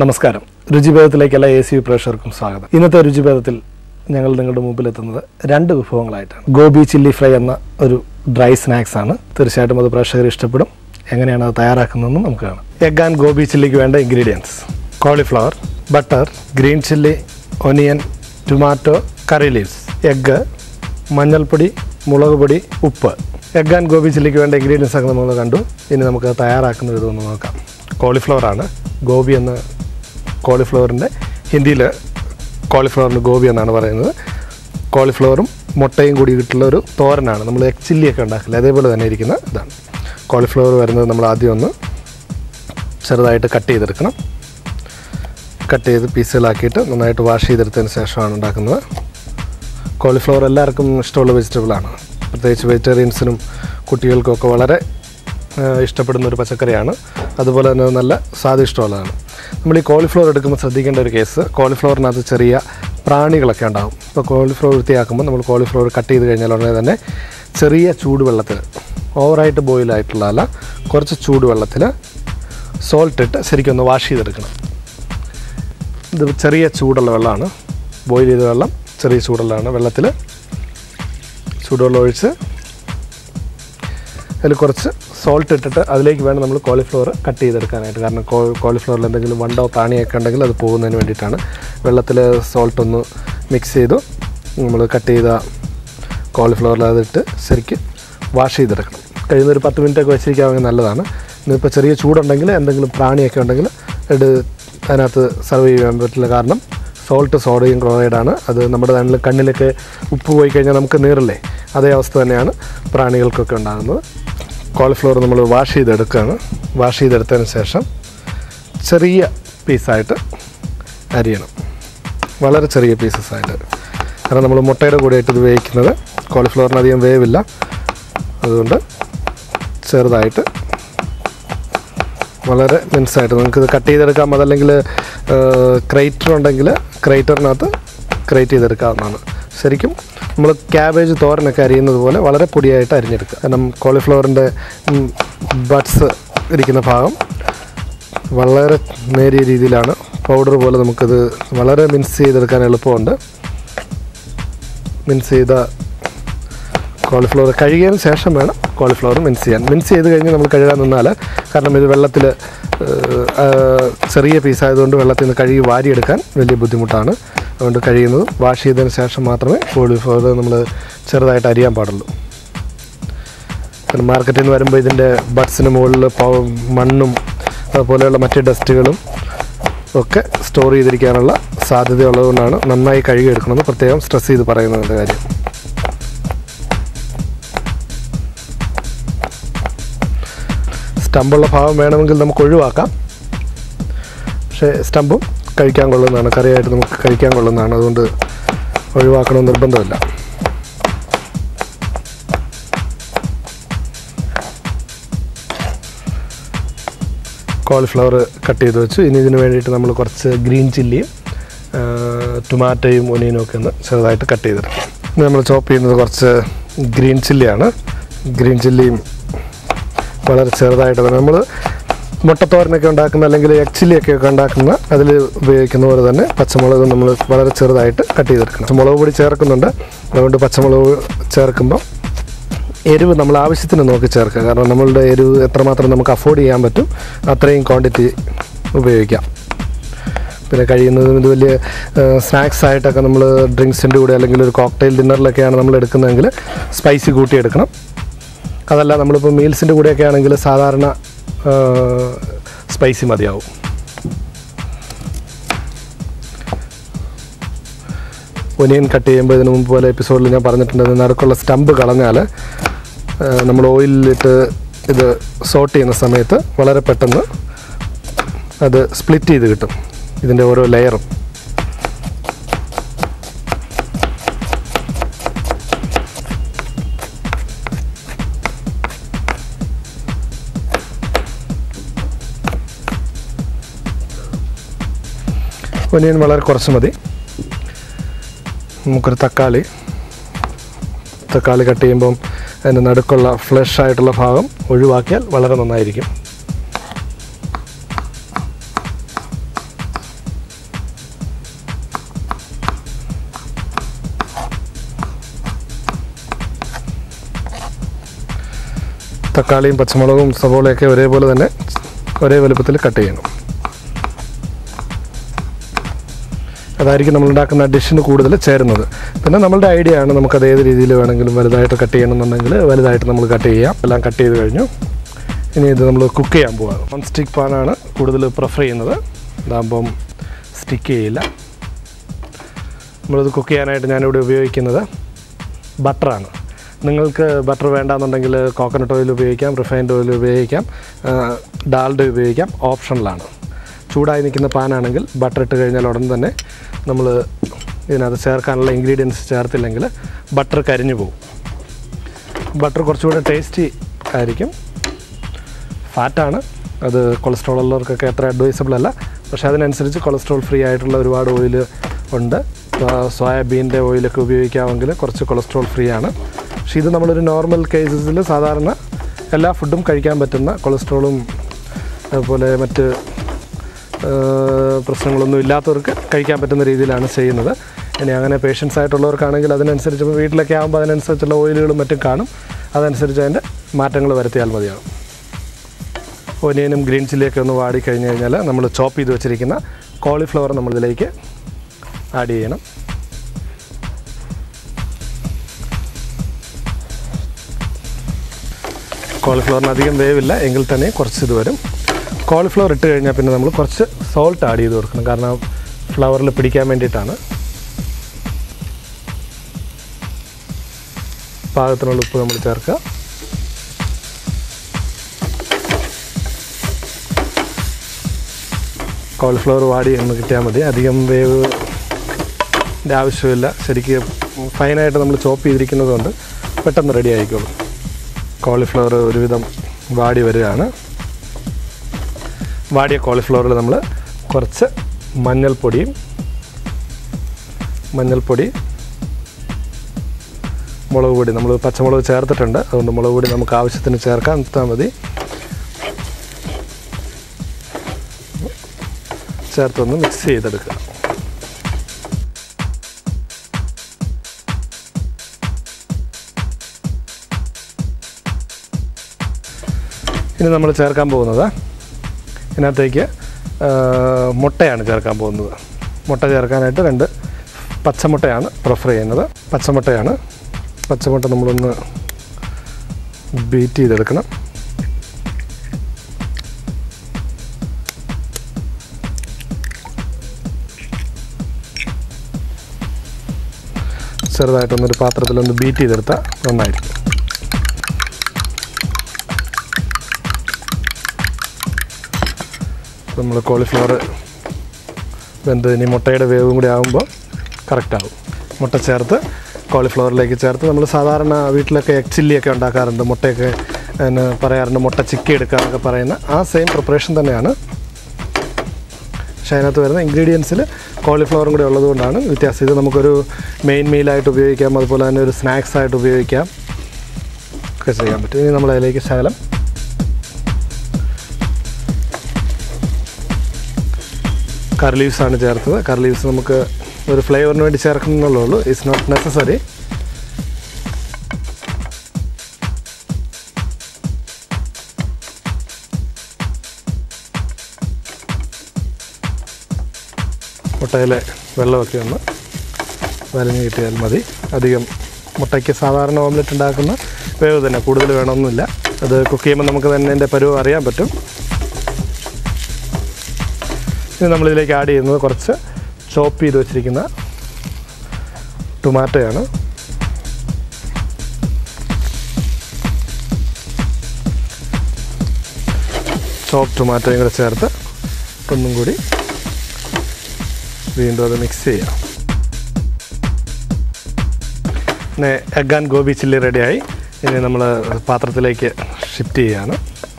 നമസ്കാരം രുചിഭേദത്തിലേക്ക് എല്ലാ A C പ്രേക്ഷകർക്കും സ്വാഗതം ഇന്നത്തെ രുചിഭേദത്തിൽ ഞങ്ങൾ നിങ്ങളുടെ മുമ്പിൽ എത്തുന്നത് രണ്ട് വിഭവങ്ങളായിട്ടാണ് ഗോബി ചില്ലി ഫ്രൈ എന്ന ഒരു ഡ്രൈ സ്നാക്സ് ആണ് തീർച്ചയായിട്ടും അത് പ്രേക്ഷകർ ഇഷ്ടപ്പെടും എങ്ങനെയാണ് അത് തയ്യാറാക്കുന്നതെന്ന് നമുക്ക് കാണാം എഗ് ആൻഡ് ഗോബി ചില്ലിക്ക് വേണ്ട ingredients cauliflower butter green chilli onion tomato curry leaves egg മഞ്ഞൾപ്പൊടി മുളക് പൊടി ഉപ്പ് എഗ് ആൻഡ് ഗോബി ചില്ലിക്ക് വേണ്ട ഇൻഗ്രീഡിയൻസ് ഒക്കെ നമ്മൾ കണ്ടു ഇനി നമുക്ക് അത് തയ്യാറാക്കുന്ന വിധമൊന്ന് നോക്കാം കോളിഫ്ലവർ ആണ് ഗോബി എന്ന കോളിഫ്ലവറിൻ്റെ ഹിന്ദിയിൽ കോളിഫ്ലവറിന് ഗോബി എന്നാണ് പറയുന്നത് കോളിഫ്ലവറും മുട്ടയും കൂടി ഇട്ടുള്ള ഒരു തോരനാണ് നമ്മൾ എഗ് ചില്ലിയൊക്കെ ഉണ്ടാക്കില്ല അതേപോലെ തന്നെ ഇരിക്കുന്ന ഇതാണ് കോളിഫ്ലവർ വരുന്നത് നമ്മൾ ആദ്യം ഒന്ന് ചെറുതായിട്ട് കട്ട് ചെയ്തെടുക്കണം കട്ട് ചെയ്ത് പീസുകളാക്കിയിട്ട് നന്നായിട്ട് വാഷ് ചെയ്തെടുത്തതിന് ശേഷമാണ് ഉണ്ടാക്കുന്നത് കോളിഫ്ലവർ എല്ലാവർക്കും ഇഷ്ടമുള്ള വെജിറ്റബിളാണ് പ്രത്യേകിച്ച് വെജിറ്റേറിയൻസിനും കുട്ടികൾക്കൊക്കെ വളരെ ആ, ഇഷ്ടപ്പെടുന്ന ഒരു പച്ചക്കറിയാണ് അതുപോലെ തന്നെ അത് നല്ല സ്വാദിഷ്ടമുള്ളതാണ് നമ്മൾ ഈ കോളിഫ്ലവർ എടുക്കുമ്പോൾ ശ്രദ്ധിക്കേണ്ട ഒരു കേസ് കോളിഫ്ലവറിനകത്ത് ചെറിയ പ്രാണികളൊക്കെ ഉണ്ടാകും ഇപ്പോൾ കോളിഫ്ലവർ വൃത്തിയാക്കുമ്പോൾ നമ്മൾ കോളിഫ്ലവർ കട്ട് ചെയ്ത് കഴിഞ്ഞാൽ ഉടനെ തന്നെ ചെറിയ ചൂടുവെള്ളത്തിൽ ഓവറായിട്ട് ബോയിലായിട്ടുള്ള അല്ല കുറച്ച് ചൂടുവെള്ളത്തിൽ സോൾട്ട് ഇട്ട് ശരിക്കും ഒന്ന് വാഷ് ചെയ്തെടുക്കണം ഇത് ചെറിയ ചൂടുള്ള വെള്ളമാണ് ബോയിൽ ചെയ്ത വെള്ളം ചെറിയ ചൂടുള്ളതാണ് വെള്ളത്തിൽ ചൂടുവെള്ളം ഒഴിച്ച് അതിൽ കുറച്ച് സോൾട്ട് ഇട്ടിട്ട് അതിലേക്ക് വേണം നമ്മൾ കോളിഫ്ലവർ കട്ട് ചെയ്തെടുക്കാനായിട്ട് കാരണം കോ കോളിഫ്ലവറിൽ എന്തെങ്കിലും വണ്ടോ പ്രാണിയൊക്കെ ഉണ്ടെങ്കിൽ അത് പോകുന്നതിന് വേണ്ടിയിട്ടാണ് വെള്ളത്തിൽ സോൾട്ട് ഒന്ന് മിക്സ് ചെയ്തു നമ്മൾ കട്ട് ചെയ്ത കോളിഫ്ലവറിൽ അതിട്ട് ശരിക്ക് വാഷ് ചെയ്തെടുക്കണം കഴിയുന്ന ഒരു പത്ത് മിനിറ്റ് ഒക്കെ വെച്ചിരിക്കാമെങ്കിൽ നല്ലതാണ് ഇന്നിപ്പോൾ ചെറിയ ചൂടുണ്ടെങ്കിൽ എന്തെങ്കിലും പ്രാണിയൊക്കെ ഉണ്ടെങ്കിൽ എടു അതിനകത്ത് സർവ് ചെയ്യാൻ പറ്റില്ല കാരണം സോൾട്ട് സോഡിയം ക്ലോറൈഡാണ് അത് നമ്മുടെ കണ്ണിൽ കണ്ണിലൊക്കെ ഉപ്പ് പോയി കഴിഞ്ഞാൽ നമുക്ക് നീറില്ലേ അതേ അവസ്ഥ തന്നെയാണ് പ്രാണികൾക്കൊക്കെ ഉണ്ടാകുന്നത് കോളിഫ്ലവർ നമ്മൾ വാഷ് ചെയ്തെടുക്കുകയാണ് വാഷ് ചെയ്തെടുത്തതിന് ശേഷം ചെറിയ പീസായിട്ട് അരിയണം വളരെ ചെറിയ പീസസ് ആയിട്ട് കാരണം നമ്മൾ മുട്ടയുടെ കൂടെയായിട്ട് ഇത് വേവിക്കുന്നത് കോളിഫ്ലവറിന് അധികം വേവില്ല അതുകൊണ്ട് ചെറുതായിട്ട് വളരെ മിൻസായിട്ട് നമുക്കിത് കട്ട് ചെയ്തെടുക്കാം അതല്ലെങ്കിൽ ക്രൈറ്റർ ഉണ്ടെങ്കിൽ ക്രൈറ്ററിനകത്ത് ക്രേറ്റ് ചെയ്തെടുക്കാവുന്നതാണ് ശരിക്കും നമ്മൾ ക്യാബേജ് തോരനൊക്കെ അരിയുന്നത് പോലെ വളരെ പൊടിയായിട്ട് അരിഞ്ഞെടുക്കുക കാരണം കോളിഫ്ലവറിൻ്റെ ബഡ്സ് ഇരിക്കുന്ന ഭാഗം വളരെ നേരിയ രീതിയിലാണ് പൗഡർ പോലെ നമുക്കിത് വളരെ മിൻസ് ചെയ്തെടുക്കാൻ എളുപ്പമുണ്ട് മിൻസ് ചെയ്ത കോളിഫ്ലവർ കഴുകിയതിന് ശേഷം വേണം കോളിഫ്ലവർ മിൻസ് ചെയ്യാൻ മിൻസ് ചെയ്ത് കഴിഞ്ഞ് നമ്മൾ കഴുകാൻ നിന്നാൽ കാരണം ഇത് വെള്ളത്തിൽ ചെറിയ പീസായതുകൊണ്ട് വെള്ളത്തിൽ നിന്ന് കഴുകി വാരിയെടുക്കാൻ വലിയ ബുദ്ധിമുട്ടാണ് അതുകൊണ്ട് കഴിയുന്നത് വാഷ് ചെയ്തതിന് ശേഷം മാത്രമേ കോളിഫ്ലവർ നമ്മൾ ചെറുതായിട്ട് അരിയാൻ പാടുള്ളൂ കാരണം മാർക്കറ്റിൽ നിന്ന് വരുമ്പോൾ ഇതിൻ്റെ ബഡ്സിന് മുകളിൽ പൗ- മണ്ണും അതുപോലെയുള്ള മറ്റ് ഡസ്റ്റുകളും ഒക്കെ സ്റ്റോർ ചെയ്തിരിക്കാനുള്ള സാധ്യതയുള്ളതുകൊണ്ടാണ് നന്നായി കഴുകിയെടുക്കണമെന്ന് പ്രത്യേകം സ്ട്രെസ് ചെയ്ത് പറയുന്നതിൻ്റെ കാര്യം സ്റ്റമ്പുള്ള ഭാഗം വേണമെങ്കിൽ നമുക്ക് ഒഴിവാക്കാം പക്ഷേ സ്റ്റമ്പും കഴിക്കാൻ കൊള്ളുന്നതാണ് കറിയായിട്ട് നമുക്ക് കഴിക്കാൻ കൊള്ളുന്നതാണ് അതുകൊണ്ട് ഒഴിവാക്കണമെന്ന് നിർബന്ധമില്ല കോളിഫ്ലവർ കട്ട് ചെയ്ത് വെച്ചു ഇനി ഇതിന് വേണ്ടിയിട്ട് നമ്മൾ കുറച്ച് ഗ്രീൻ ചില്ലിയും ടൊമാറ്റോയും ഒനിയനും ഒക്കെ ഒന്ന് ചെറുതായിട്ട് കട്ട് ചെയ്തെടുക്കും ഇനി നമ്മൾ ചോപ്പ് ചെയ്യുന്നത് കുറച്ച് ഗ്രീൻ ചില്ലിയാണ് ഗ്രീൻ ചില്ലിയും വളരെ ചെറുതായിട്ട് തന്നെ നമ്മൾ മുട്ടത്തോരനൊക്കെ ഉണ്ടാക്കുന്ന അല്ലെങ്കിൽ എഗ് ചില്ലിയൊക്കെ ഒക്കെ ഉണ്ടാക്കുന്ന അതിൽ ഉപയോഗിക്കുന്ന പോലെ തന്നെ പച്ചമുളക് നമ്മൾ വളരെ ചെറുതായിട്ട് കട്ട് ചെയ്തെടുക്കണം മുളക് പൊടി ചേർക്കുന്നുണ്ട് അതുകൊണ്ട് പച്ചമുളക് ചേർക്കുമ്പോൾ എരിവ് നമ്മൾ ആവശ്യത്തിന് നോക്കി ചേർക്കുക കാരണം നമ്മളുടെ എരിവ് എത്രമാത്രം നമുക്ക് അഫോർഡ് ചെയ്യാൻ പറ്റും അത്രയും ക്വാണ്ടിറ്റി ഉപയോഗിക്കാം പിന്നെ കഴിയുന്നതും ഇത് വലിയ സ്നാക്സ് ആയിട്ടൊക്കെ നമ്മൾ ഡ്രിങ്ക്സിൻ്റെ കൂടെ അല്ലെങ്കിൽ ഒരു കോക്ടെയിൽ ഡിന്നറിലൊക്കെയാണ് നമ്മൾ എടുക്കുന്നതെങ്കിൽ സ്പൈസി കൂട്ടി എടുക്കണം അതല്ല നമ്മളിപ്പോൾ മീൽസിൻ്റെ കൂടെയൊക്കെ ആണെങ്കിൽ സാധാരണ സ്പൈസി മതിയാവും ഒനിയൻ കട്ട് ചെയ്യുമ്പോൾ ഇതിന് മുമ്പ് പോലെ എപ്പിസോഡിൽ ഞാൻ പറഞ്ഞിട്ടുണ്ട് ഇത് നടുക്കുള്ള സ്റ്റമ്പ് കളഞ്ഞാൽ നമ്മൾ ഓയിലിട്ട് ഇത് സോട്ട് ചെയ്യുന്ന സമയത്ത് വളരെ പെട്ടെന്ന് അത് സ്പ്ലിറ്റ് ചെയ്ത് കിട്ടും ഇതിൻ്റെ ഓരോ ലെയറും ഒനിയൻ വളരെ കുറച്ച് മതി നമുക്കൊരു തക്കാളി തക്കാളി കട്ട് ചെയ്യുമ്പം അതിൻ്റെ നടുക്കുള്ള ഫ്ലഷ് ആയിട്ടുള്ള ഭാഗം ഒഴിവാക്കിയാൽ വളരെ നന്നായിരിക്കും തക്കാളിയും പച്ചമുളകും സവോളയൊക്കെ ഒരേപോലെ തന്നെ ഒരേ വലുപ്പത്തിൽ കട്ട് ചെയ്യണം അതായിരിക്കും നമ്മൾ ഉണ്ടാക്കുന്ന ഡിഷിന് കൂടുതൽ ചേരുന്നത് പിന്നെ നമ്മളുടെ ഐഡിയ ആണ് നമുക്കത് ഏത് രീതിയിൽ വേണമെങ്കിലും വലുതായിട്ട് കട്ട് ചെയ്യണമെന്നുണ്ടെങ്കിൽ വലുതായിട്ട് നമ്മൾ കട്ട് ചെയ്യാം എല്ലാം കട്ട് ചെയ്ത് കഴിഞ്ഞു ഇനി ഇത് നമ്മൾ കുക്ക് ചെയ്യാൻ പോവാണ് നോൺ സ്റ്റിക്ക് പാനാണ് കൂടുതൽ പ്രിഫർ ചെയ്യുന്നത് ഇതാകുമ്പം സ്റ്റിക്ക് ചെയ്യില്ല നമ്മളിത് കുക്ക് ചെയ്യാനായിട്ട് ഞാനിവിടെ ഉപയോഗിക്കുന്നത് ബട്ടറാണ് നിങ്ങൾക്ക് ബട്ടർ വേണ്ടാന്നുണ്ടെങ്കിൽ കോക്കനട്ട് ഓയിൽ ഉപയോഗിക്കാം റിഫൈൻഡ് ഓയിൽ ഉപയോഗിക്കാം ഡാൽഡ ഉപയോഗിക്കാം ഓപ്ഷണലാണ് ചൂടായി നിൽക്കുന്ന പാനാണെങ്കിൽ ബട്ടർ ഇട്ട് കഴിഞ്ഞാൽ ഉടൻ തന്നെ നമ്മൾ ഇതിനകത്ത് ചേർക്കാനുള്ള ഇൻഗ്രീഡിയൻസ് ചേർത്തില്ലെങ്കിൽ ബട്ടർ കരിഞ്ഞു പോകും ബട്ടർ കുറച്ചുകൂടെ ടേസ്റ്റി ആയിരിക്കും ഫാറ്റാണ് അത് കൊളസ്ട്രോൾ ഉള്ളവർക്കൊക്കെ അത്ര അഡ്വൈസബിൾ അല്ല പക്ഷേ അതിനനുസരിച്ച് കൊളസ്ട്രോൾ ഫ്രീ ആയിട്ടുള്ള ഒരുപാട് ഓയിൽ ഉണ്ട് സോയാബീൻ്റെ ഓയിലൊക്കെ ഉപയോഗിക്കാമെങ്കിൽ കുറച്ച് കൊളസ്ട്രോൾ ഫ്രീ ആണ് പക്ഷേ ഇത് നമ്മളൊരു നോർമൽ കേസസിൽ സാധാരണ എല്ലാ ഫുഡും കഴിക്കാൻ പറ്റുന്ന കൊളസ്ട്രോളും അതുപോലെ മറ്റ് ആ, പ്രശ്നങ്ങളൊന്നും ഇല്ലാത്തവർക്ക് കഴിക്കാൻ പറ്റുന്ന രീതിയിലാണ് ചെയ്യുന്നത് ഇനി അങ്ങനെ പേഷ്യൻസ് ആയിട്ടുള്ളവർക്കാണെങ്കിൽ അതിനനുസരിച്ച് ഇപ്പോൾ വീട്ടിലൊക്കെ ആകുമ്പോൾ അതിനനുസരിച്ചുള്ള ഓയിലുകളും മറ്റും കാണും അതനുസരിച്ച് അതിൻ്റെ മാറ്റങ്ങൾ വരുത്തിയാൽ മതിയാകും ഒനിയനും ഗ്രീൻ ചില്ലിയൊക്കെ ഒന്ന് വാടി കഴിഞ്ഞ് കഴിഞ്ഞാൽ നമ്മൾ ചോപ്പ് ചെയ്ത് വെച്ചിരിക്കുന്ന കോളിഫ്ലവർ നമ്മളിതിലേക്ക് ആഡ് ചെയ്യണം കോളിഫ്ലവറിന് അധികം വേവില്ല എങ്കിൽ തന്നെ കുറച്ച് ഇത് വരും കോളിഫ്ലവർ ഇട്ട് കഴിഞ്ഞാൽ പിന്നെ നമ്മൾ കുറച്ച് സോൾട്ട് ആഡ് ചെയ്ത് കൊടുക്കണം കാരണം ഫ്ലവറിൽ പിടിക്കാൻ വേണ്ടിയിട്ടാണ് പാകത്തിനുള്ള ഉപ്പ് നമ്മൾ ചേർക്കുക കോളിഫ്ലവർ വാടി എന്ന് കിട്ടിയാൽ മതി അധികം വേവ് ൻ്റെ ആവശ്യമില്ല ശരിക്കും ഫൈനായിട്ട് നമ്മൾ ചോപ്പ് ചെയ്തിരിക്കുന്നത് കൊണ്ട് പെട്ടെന്ന് റെഡി ആയിക്കോളും കോളിഫ്ലവർ ഒരുവിധം വാടി വരികയാണ് വാടിയ കോളിഫ്ലവറിൽ നമ്മൾ കുറച്ച് മഞ്ഞൾപ്പൊടിയും മഞ്ഞൾപ്പൊടി മുളക് പൊടി നമ്മൾ പച്ചമുളക് ചേർത്തിട്ടുണ്ട് അതുകൊണ്ട് മുളക് പൊടി നമുക്ക് ആവശ്യത്തിന് ചേർക്കാൻ നിർത്താൽ മതി ചേർത്തൊന്ന് മിക്സ് ചെയ്തെടുക്കുക ഇനി നമ്മൾ ചേർക്കാൻ പോകുന്നത് ഇതിനകത്തേക്ക് ആ, മുട്ടയാണ് ചേർക്കാൻ പോകുന്നത് മുട്ട ചേർക്കാനായിട്ട് രണ്ട് പച്ചമുട്ടയാണ് പ്രിഫർ ചെയ്യുന്നത് പച്ചമുട്ടയാണ് പച്ചമുട്ട നമ്മളൊന്ന് ബീറ്റ് ചെയ്തെടുക്കണം ചെറുതായിട്ടൊന്നൊരു പാത്രത്തിലൊന്ന് ബീറ്റ് ചെയ്തെടുത്താൽ നന്നായിരിക്കും നമ്മൾ കോളിഫ്ലവർ വെന്ത് ഇനി മുട്ടയുടെ വേവും കൂടി ആകുമ്പോൾ കറക്റ്റ് ആവും മുട്ട ചേർത്ത് കോളിഫ്ലവറിലേക്ക് ചേർത്ത് നമ്മൾ സാധാരണ വീട്ടിലൊക്കെ എഗ് ചില്ലിയൊക്കെ ഉണ്ടാക്കാറുണ്ട് മുട്ടയൊക്കെ പിന്നെ പറയാറുണ്ട് മുട്ട ചിക്കി എടുക്കാന്നൊക്കെ പറയുന്ന ആ സെയിം പ്രിപ്പറേഷൻ തന്നെയാണ് പക്ഷേ അതിനകത്ത് വരുന്ന ഇൻഗ്രീഡിയൻസിൽ കോളിഫ്ലവറും കൂടി ഉള്ളതുകൊണ്ടാണ് വ്യത്യാസം ഇത് നമുക്കൊരു മെയിൻ മീലായിട്ട് ഉപയോഗിക്കാം അതുപോലെ തന്നെ ഒരു സ്നാക്സ് ആയിട്ട് ഉപയോഗിക്കാം ഒക്കെ ചെയ്യാൻ പറ്റും ഇനി നമ്മൾ അതിലേക്ക് ശകലം കറി ലീവ്സ് ആണ് ചേർത്തത് കറി ലീവ്സ് നമുക്ക് ഒരു ഫ്ലേവറിന് വേണ്ടി ചേർക്കുന്നുള്ളൂ ഉള്ളൂ ഇറ്റ്സ് നോട്ട് നെസസറി മുട്ടയിലെ വെള്ളമൊക്കെ ഒന്ന് വലിഞ്ഞ് കിട്ടിയാൽ മതി അധികം മുട്ടയ്ക്ക് സാധാരണ ഓംലെറ്റ് ഉണ്ടാക്കുന്ന വേവ് തന്നെ കൂടുതൽ വേണമെന്നില്ല അത് കുക്ക് ചെയ്യുമ്പോൾ നമുക്ക് തന്നെ എൻ്റെ പരുവ് അറിയാൻ പറ്റും ഇനി നമ്മളിതിലേക്ക് ആഡ് ചെയ്യുന്നത് കുറച്ച് ചോപ്പ് ചെയ്ത് വെച്ചിരിക്കുന്ന ടൊമാറ്റോയാണ് ചോപ്പ് ടൊമാറ്റോയും കൂടെ ചേർത്ത് ഒന്നും കൂടി വീണ്ടും അത് മിക്സ് ചെയ്യാം പിന്നെ എഗ് ആൻഡ് ഗോബി ചില്ലി റെഡിയായി ഇനി നമ്മൾ പാത്രത്തിലേക്ക് ഷിഫ്റ്റ് ചെയ്യാണ്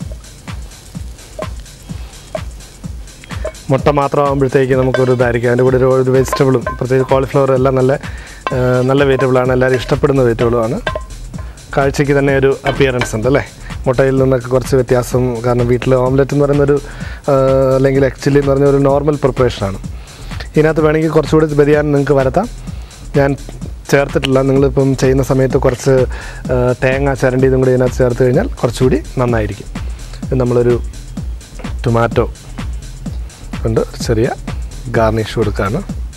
മുട്ട മാത്രമാകുമ്പോഴത്തേക്ക് നമുക്കൊരു ഇതായിരിക്കും അതിൻ്റെ കൂടെ ഒരു ഒരു വെജിറ്റബിളും പ്രത്യേകിച്ച് കോളിഫ്ലവർ എല്ലാം നല്ല ആ, നല്ല വെജിറ്റബിളാണ് എല്ലാവരും ഇഷ്ടപ്പെടുന്ന വെജിറ്റബിളുമാണ് കാഴ്ചയ്ക്ക് തന്നെ ഒരു അപ്പിയറൻസ് ഉണ്ട് അല്ലേ മുട്ടയിൽ നിന്നൊക്കെ കുറച്ച് വ്യത്യാസം കാരണം വീട്ടിൽ ഓംലെറ്റ് എന്ന് പറയുന്നൊരു ആ, അല്ലെങ്കിൽ ആക്ച്വലി എന്ന് പറഞ്ഞ ഒരു നോർമൽ പ്രിപ്പറേഷനാണ് ഇതിനകത്ത് വേണമെങ്കിൽ കുറച്ചുകൂടി വ്യതിയാനം നിങ്ങൾക്ക് വരുത്താം ഞാൻ ചേർത്തിട്ടില്ല നിങ്ങളിപ്പം ചെയ്യുന്ന സമയത്ത് കുറച്ച് ആ, തേങ്ങ ചിരണ്ടി ഇതും കൂടി ഇതിനകത്ത് ചേർത്ത് കഴിഞ്ഞാൽ കുറച്ചുകൂടി നന്നായിരിക്കും ഇത് നമ്മളൊരു ടൊമാറ്റോ കൊണ്ട് ഒരു ചെറിയ ഗാർണിഷ് കൊടുക്കുകയാണ്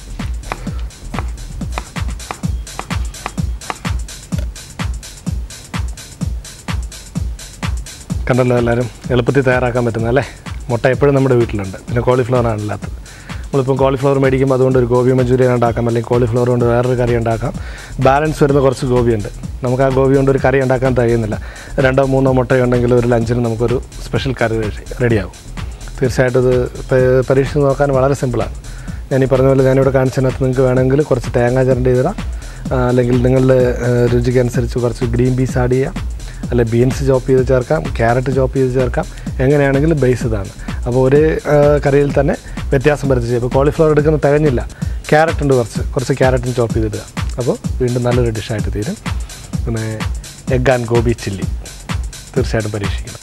കണ്ടല്ലോ എല്ലാവരും എളുപ്പത്തിൽ തയ്യാറാക്കാൻ പറ്റുന്ന അല്ലേ മുട്ട എപ്പോഴും നമ്മുടെ വീട്ടിലുണ്ട് പിന്നെ കോളിഫ്ലവർ ആണ് ഇല്ലാത്തത് നമ്മളിപ്പം കോളിഫ്ലവർ മേടിക്കുമ്പോൾ അതുകൊണ്ട് ഒരു ഗോബി മഞ്ചൂരിയൻ ഉണ്ടാക്കാം അല്ലെങ്കിൽ കോളിഫ്ലവർ കൊണ്ട് വേറൊരു കറി ഉണ്ടാക്കാം ബാലൻസ് വരുന്ന കുറച്ച് ഗോപിയുണ്ട് നമുക്ക് ആ ഗോബി കൊണ്ട് ഒരു കറി ഉണ്ടാക്കാൻ കഴിയുന്നില്ല രണ്ടോ മൂന്നോ മുട്ടയോ ഉണ്ടെങ്കിൽ ഒരു ലഞ്ചിന് നമുക്കൊരു സ്പെഷ്യൽ കറി റെഡിയാവും തീർച്ചയായിട്ടും ഇത് പ- പരീക്ഷിച്ച് നോക്കാൻ വളരെ സിമ്പിളാണ് ഞാൻ ഈ പറഞ്ഞ പോലെ ഞാനിവിടെ കാണിച്ചതിനകത്ത് നിങ്ങൾക്ക് വേണമെങ്കിൽ കുറച്ച് തേങ്ങ ചിരണ്ടി ചെയ്തിടാം ആ, അല്ലെങ്കിൽ നിങ്ങളുടെ ആ, രുചിക്ക് അനുസരിച്ച് കുറച്ച് ഗ്രീൻ പീസ് ആഡ് ചെയ്യാം അല്ലെ ബീൻസ് ചോപ്പ് ചെയ്ത് ചേർക്കാം ക്യാരറ്റ് ചോപ്പ് ചെയ്ത് ചേർക്കാം എങ്ങനെയാണെങ്കിലും ബേസ് ഇതാണ് അപ്പോൾ ഒരേ ആ, കറിയിൽ തന്നെ വ്യത്യാസം വരുത്തി ചെയ്യും ഇപ്പോൾ കോളിഫ്ലവർ എടുക്കുന്ന തികഞ്ഞില്ല ക്യാരറ്റ് ഉണ്ട് കുറച്ച് കുറച്ച് ക്യാരറ്റും ചോപ്പ് ചെയ്തിടുക അപ്പോൾ വീണ്ടും നല്ലൊരു ഡിഷായിട്ട് തീരും പിന്നെ എഗ് ആൻഡ് ഗോബി ചില്ലി തീർച്ചയായിട്ടും പരീക്ഷിക്കണം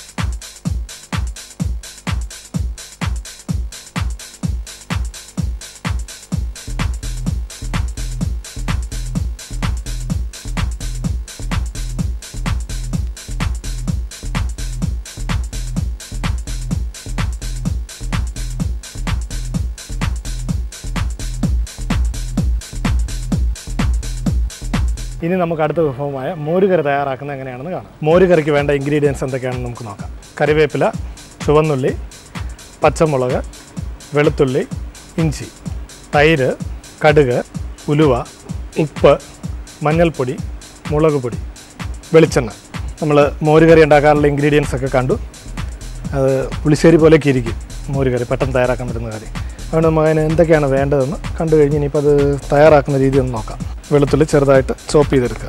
ഇനി നമുക്ക് അടുത്ത വിഭവമായ മോരുകറി തയ്യാറാക്കുന്നത് എങ്ങനെയാണെന്ന് കാണാം മോരുകറിക്ക് വേണ്ട ഇൻഗ്രീഡിയൻസ് എന്തൊക്കെയാണെന്ന് നമുക്ക് നോക്കാം കറിവേപ്പില ചുവന്നുള്ളി പച്ചമുളക് വെളുത്തുള്ളി ഇഞ്ചി തൈര് കടുക് ഉലുവ ഉപ്പ് മഞ്ഞൾപ്പൊടി മുളക് പൊടി വെളിച്ചെണ്ണ നമ്മൾ മോരുകറി ഉണ്ടാക്കാനുള്ള ഇൻഗ്രീഡിയൻസ് ഒക്കെ കണ്ടു അത് പുളിശ്ശേരി പോലെയൊക്കെ ഇരിക്കും മോരുകറി പെട്ടെന്ന് തയ്യാറാക്കാൻ പറ്റുന്ന കറി അതുകൊണ്ട് നമുക്ക് അതിന് എന്തൊക്കെയാണ് വേണ്ടതെന്ന് കണ്ടു കഴിഞ്ഞ് ഇനിയിപ്പോൾ അത് തയ്യാറാക്കുന്ന രീതി ഒന്ന് നോക്കാം വെളുത്തുള്ളി ചെറുതായിട്ട് ചോപ്പ് ചെയ്തെടുക്കുക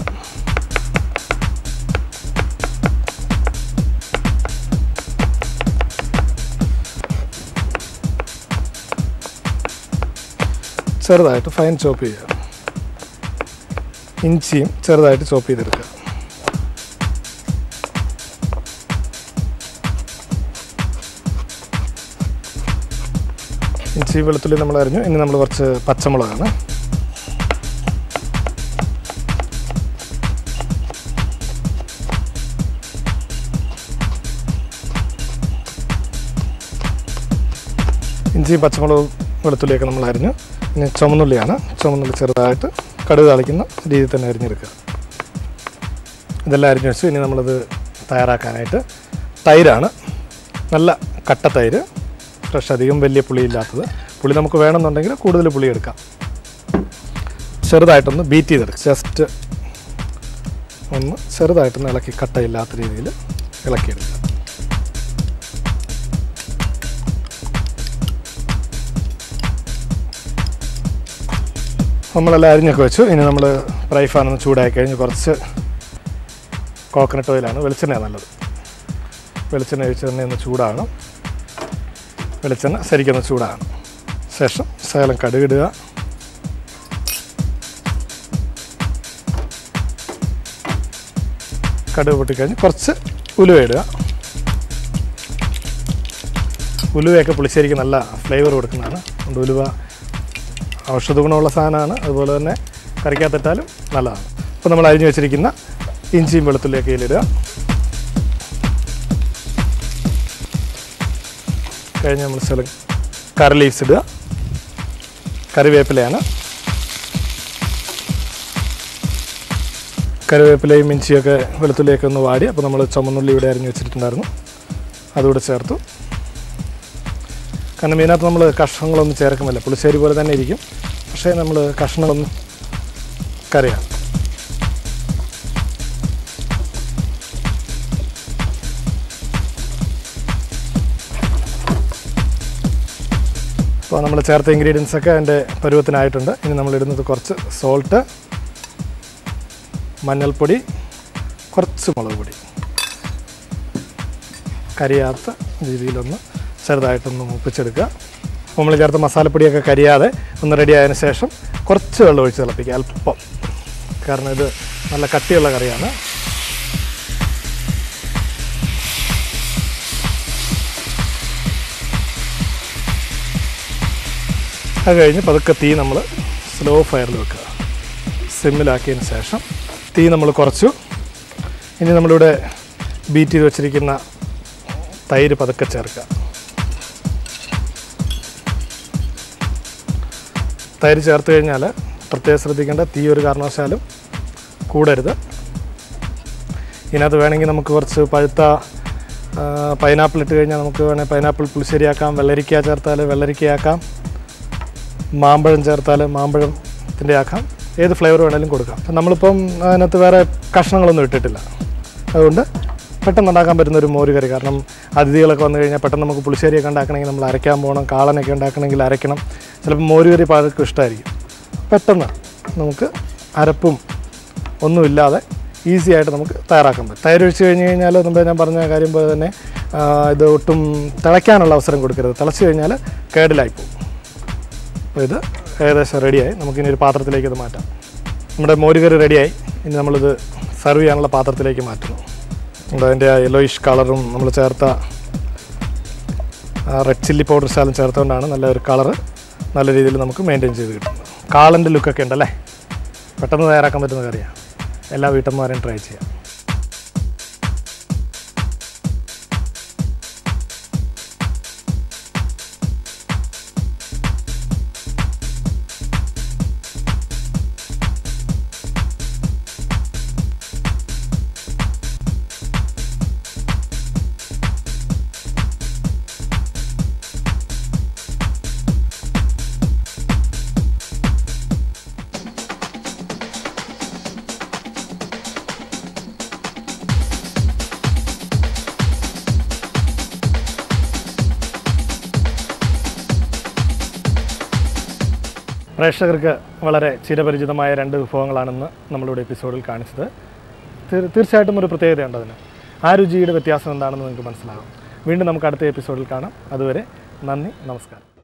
ചെറുതായിട്ട് ഫൈൻ ചോപ്പ് ചെയ്യുക ഇഞ്ചിയും ചെറുതായിട്ട് ചോപ്പ് ചെയ്തെടുക്കുക ഇഞ്ചി വെളുത്തുള്ളി നമ്മൾ അരിഞ്ഞു ഇനി നമ്മൾ കുറച്ച് പച്ചമുളകാണ് ഇഞ്ചിയും പച്ചമുളകും വെളുത്തുള്ളിയൊക്കെ നമ്മൾ അരിഞ്ഞു ഇനി ചുമന്നുള്ളിയാണ് ചുമന്നുള്ളി ചെറുതായിട്ട് കടുക് താളിക്കുന്ന രീതിയിൽ തന്നെ അരിഞ്ഞെടുക്കുക ഇതെല്ലാം അരിഞ്ഞു വെച്ചു ഇനി നമ്മളിത് തയ്യാറാക്കാനായിട്ട് തൈരാണ് നല്ല കട്ട തൈര് ഫ്രഷ് അധികം വലിയ പുളിയില്ലാത്തത് പുളി നമുക്ക് വേണമെന്നുണ്ടെങ്കിൽ കൂടുതൽ പുളി എടുക്കാം ചെറുതായിട്ടൊന്ന് ബീറ്റ് ചെയ്തെടുക്കുക ജസ്റ്റ് ഒന്ന് ചെറുതായിട്ടൊന്ന് ഇളക്കി കട്ടയില്ലാത്ത രീതിയിൽ ഇളക്കിയെടുക്കുക നമ്മളെല്ലാം അരിഞ്ഞൊക്കെ വെച്ചു ഇനി നമ്മൾ ഫ്രൈ ഫാൻ ഒന്ന് ചൂടായി കഴിഞ്ഞ് കുറച്ച് കോക്കനട്ട് ഓയിലാണ് വെളിച്ചെണ്ണയാണ് നല്ലത് വെളിച്ചെണ്ണ ഒഴിച്ച് തന്നെ ഒന്ന് ചൂടാകണം വെളിച്ചെണ്ണ ശരിക്കൊന്ന് ചൂടാകണം ശേഷം ശകലം കടുകിടുക കടുക് പൊട്ടിക്കഴിഞ്ഞ് കുറച്ച് ഉലുവ ഇടുക ഉലുവയൊക്കെ പുളിശ്ശേരിക്ക് നല്ല ഫ്ലേവർ കൊടുക്കുന്നതാണ് അതുകൊണ്ട് ഉലുവ ഔഷധ ഗുണമുള്ള സാധനമാണ് അതുപോലെ തന്നെ കറിക്കകത്തിട്ടാലും നല്ലതാണ് അപ്പോൾ നമ്മൾ അരിഞ്ഞു വെച്ചിരിക്കുന്ന ഇഞ്ചിയും വെളുത്തുള്ളിയൊക്കെ ഇതിലിടുക കഴിഞ്ഞ് നമ്മൾ സ്ഥലം കറി ലീവ്സ് ഇടുക കറിവേപ്പിലയാണ് കറിവേപ്പിലയും ഇഞ്ചിയൊക്കെ വെളുത്തുള്ളിയൊക്കെ ഒന്ന് വാടി അപ്പോൾ നമ്മൾ ചുമന്നുള്ളി ഇവിടെ അരിഞ്ഞ് വെച്ചിട്ടുണ്ടായിരുന്നു അതുകൂടെ ചേർത്തു കാരണം ഇതിനകത്ത് നമ്മൾ കഷ്ണങ്ങളൊന്നും ചേർക്കുന്നില്ല പുളിശ്ശേരി പോലെ തന്നെ ഇരിക്കും പക്ഷേ നമ്മൾ കഷ്ണങ്ങളൊന്നും കറിയാണ് അപ്പോൾ നമ്മൾ ചേർത്ത ഇൻഗ്രീഡിയൻസ് ഒക്കെ അതിൻ്റെ പരുവത്തിനായിട്ടുണ്ട് ഇനി നമ്മൾ ഇടുന്നത് കുറച്ച് സോൾട്ട് മഞ്ഞൾപ്പൊടി കുറച്ച് മുളക് പൊടി കരിയാത്ത രീതിയിലൊന്ന് ചെറുതായിട്ടൊന്ന് മൂപ്പിച്ചെടുക്കുക നമ്മൾ ചേർത്ത മസാലപ്പൊടിയൊക്കെ കരിയാതെ ഒന്ന് റെഡി ആയതിനു ശേഷം കുറച്ച് വെള്ളം ഒഴിച്ച് തിളപ്പിക്കുക അല്പം കാരണം ഇത് നല്ല കട്ടിയുള്ള കറിയാണ് അത് കഴിഞ്ഞ് പതുക്കെ തീ നമ്മൾ സ്ലോ ഫയറിൽ വെക്കുക സിമ്മിലാക്കിയതിന് ശേഷം തീ നമ്മൾ കുറച്ചു ഇനി നമ്മളിവിടെ ബീറ്റ് ചെയ്ത് വെച്ചിരിക്കുന്ന തൈര് പതുക്കെ ചേർക്കുക തൈര് ചേർത്ത് കഴിഞ്ഞാൽ പ്രത്യേകം ശ്രദ്ധിക്കേണ്ട തീ ഒരു കാരണവശാലും കൂടരുത് ഇതിനകത്ത് വേണമെങ്കിൽ നമുക്ക് കുറച്ച് പഴുത്ത പൈനാപ്പിൾ ഇട്ട് കഴിഞ്ഞാൽ നമുക്ക് വേണമെങ്കിൽ പൈനാപ്പിൾ പുളിശ്ശേരിയാക്കാം വെള്ളരിക്ക ചേർത്താൽ വെള്ളരിക്കയാക്കാം മാമ്പഴം ചേർത്താൽ മാമ്പഴത്തിൻ്റെ ആക്കാം ഏത് ഫ്ലേവർ വേണമെങ്കിലും കൊടുക്കാം അപ്പം നമ്മളിപ്പം അതിനകത്ത് വേറെ കഷ്ണങ്ങളൊന്നും ഇട്ടിട്ടില്ല അതുകൊണ്ട് പെട്ടെന്ന് ഉണ്ടാക്കാൻ പറ്റുന്ന ഒരു മോര് കറി കാരണം അതിഥികളൊക്കെ വന്നു കഴിഞ്ഞാൽ പെട്ടെന്ന് നമുക്ക് പുളിശ്ശേരിയൊക്കെ ഉണ്ടാക്കണമെങ്കിൽ നമ്മൾ അരയ്ക്കാൻ പോകണം കാളനൊക്കെ ഉണ്ടാക്കണമെങ്കിൽ അരയ്ക്കണം ചിലപ്പോൾ മോര് കറി പലർക്കും ഇഷ്ടമായിരിക്കും പെട്ടെന്ന് നമുക്ക് അരപ്പും ഒന്നുമില്ലാതെ ഈസി ആയിട്ട് നമുക്ക് തയ്യാറാക്കാൻ പറ്റും തൈര് ഒഴിച്ച് കഴിഞ്ഞ് കഴിഞ്ഞാൽ മുമ്പേ ഞാൻ പറഞ്ഞ കാര്യം പോലെ തന്നെ ആ, ഇത് ഒട്ടും തിളയ്ക്കാനുള്ള അവസരം കൊടുക്കരുത് തിളച്ച് കഴിഞ്ഞാൽ കേടിലായി പോകും അപ്പോൾ ഇത് ഏകദേശം റെഡിയായി നമുക്കിനി ഒരു പാത്രത്തിലേക്ക് ഇത് മാറ്റാം നമ്മുടെ മോരുകറി റെഡിയായി ഇനി നമ്മളിത് സെർവ് ചെയ്യാനുള്ള പാത്രത്തിലേക്ക് മാറ്റുന്നു നമ്മുടെ അതിൻ്റെ ആ യെല്ലോയിഷ് കളറും നമ്മൾ ചേർത്ത റെഡ് ചില്ലി പൗഡർ ശാലം ചേർത്തുകൊണ്ടാണ് നല്ല ഒരു കളറ് നല്ല രീതിയിൽ നമുക്ക് മെയിൻറ്റെയിൻ ചെയ്ത് കിട്ടുന്നത് കാളൻ്റെ ലുക്കൊക്കെ ഉണ്ടല്ലേ പെട്ടെന്ന് തയ്യാറാക്കാൻ പറ്റുന്ന കറിയാണ് എല്ലാ വീട്ടമ്മമാരെയും ട്രൈ ചെയ്യാം പ്രേക്ഷകർക്ക് വളരെ ചിരപരിചിതമായ രണ്ട് വിഭവങ്ങളാണെന്ന് നമ്മളിവിടെ എപ്പിസോഡിൽ കാണിച്ചത് തീർ- തീർച്ചയായിട്ടും ഒരു പ്രത്യേകതയുണ്ട് അതിന് ആ രുചിയുടെ വ്യത്യാസം എന്താണെന്ന് നിങ്ങൾക്ക് മനസ്സിലാകും വീണ്ടും നമുക്ക് അടുത്ത എപ്പിസോഡിൽ കാണാം അതുവരെ നന്ദി നമസ്കാരം